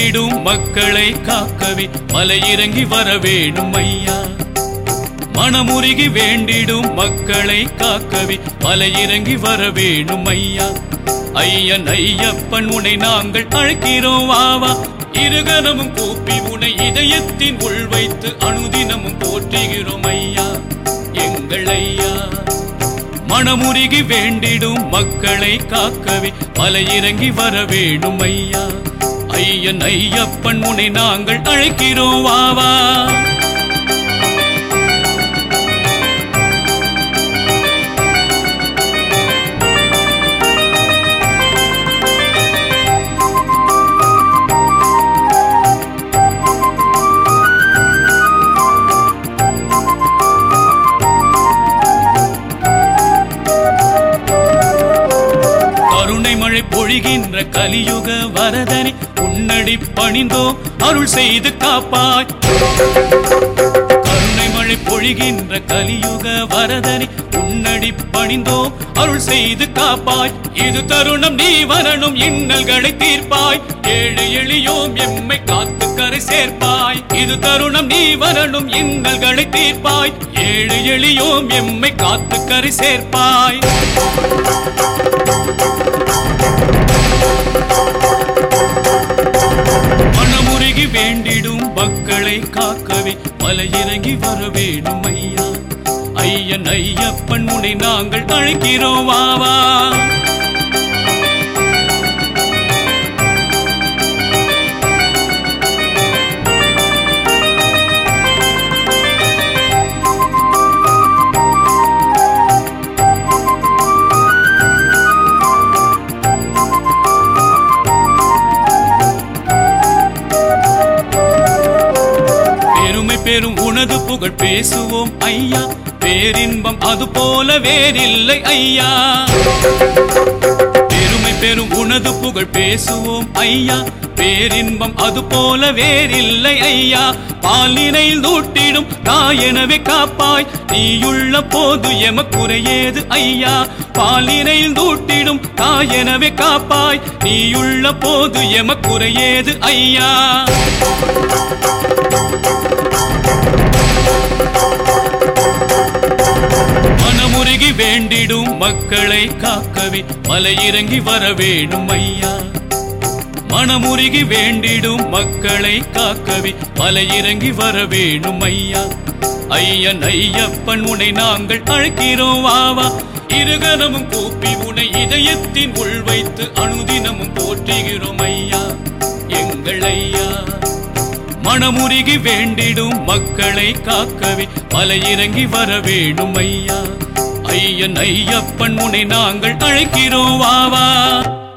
வேண்டிடும் மக்களை காக்கவே மலையிறங்கி வர வேணும் ஐயா மனமுருகி வேண்டிடும் மக்களை காக்கவே மலையிறங்கி வர வேணும் ஐயா ஐயன் ஐயப்பன் உனை நாங்கள் அழைக்கிறோம் வாவா இருகரமும் கூப்பி உனை இதயத்தின் உள் வைத்து அனுதினமும் போற்றுகிறோம் ஐயா எங்கள் ஐயா மனமுருகி வேண்டிடும் மக்களை காக்கவே மலையிறங்கி வர வேணும் ஐயா ஐயன் ஐயப்பன் உனை நாங்கள் அழைக்கிறோம் வாவா கருணை மழை பொழிகின்ற கலியுக வரதனை உன்னடி பணிந்தோம் அருள் செய்து காப்பாய் கருணை மழை பொழிகின்ற கலியுக வரதனை உன்னடி பணிந்தோம் அருள் செய்து காப்பாய் இது தருணம் நீ வரணும் இன்னல்களை தீர்ப்பாய் ஏழை எளியோம் எம்மை காத்து கரை சேர்ப்பாய் இது தருணம் நீ வரணும் இன்னல்களை தீர்ப்பாய் ஏழை எளியோம் எம்மை காத்து கரை சேர்ப்பாய் மனமுருகி வேண்டிடும் மக்களை காக்கவே மலையிறங்கி வர வேணும் ஐயா ஐயன் ஐயப்பன் உன்னை நாங்கள் அழைக்கிறோம் வாவா பெருமை பெரும் உனது புகழ் பேசுவோம் ஐயா பேரின்பம் அது போல வேறில்லை ஐயா பெருமை பெரும் உனது புகழ் பேசுவோம் ஐயா பேரின்பம் அது போல வேறில்லை ஐயா பாலினையில் நூட்டிடும் தாயெனவே காப்பாய் நீயுள்ள போது எமக்குறையேது ஐயா பாலினையில் நூட்டிடும் தாயெனவே காப்பாய் நீயுள்ள போது எமக்குறையேது ஐயா மனமுருகி வேண்டிடும் மக்களை காக்கவே மலையிறங்கி வர வேணும் ஐயா மனமுருகி வேண்டிடும் மக்களை காக்கவே மலையிறங்கி வர வேணும் ஐயா ஐயன் ஐயப்பன் உனை நாங்கள் அழைக்கிறோம் வாவா இருகரமும் கூப்பி உனை இதயத்தின் உள் வைத்து அனுதினமும் போற்றுகிறோம் ஐயா எங்கள் ஐயா மனமுருகி வேண்டிடும் மக்களை காக்கவே மலையிறங்கி வர வேணும் ஐயா ஐயன் ஐயப்பன் உனை நாங்கள் அழைக்கிறோம் வாவா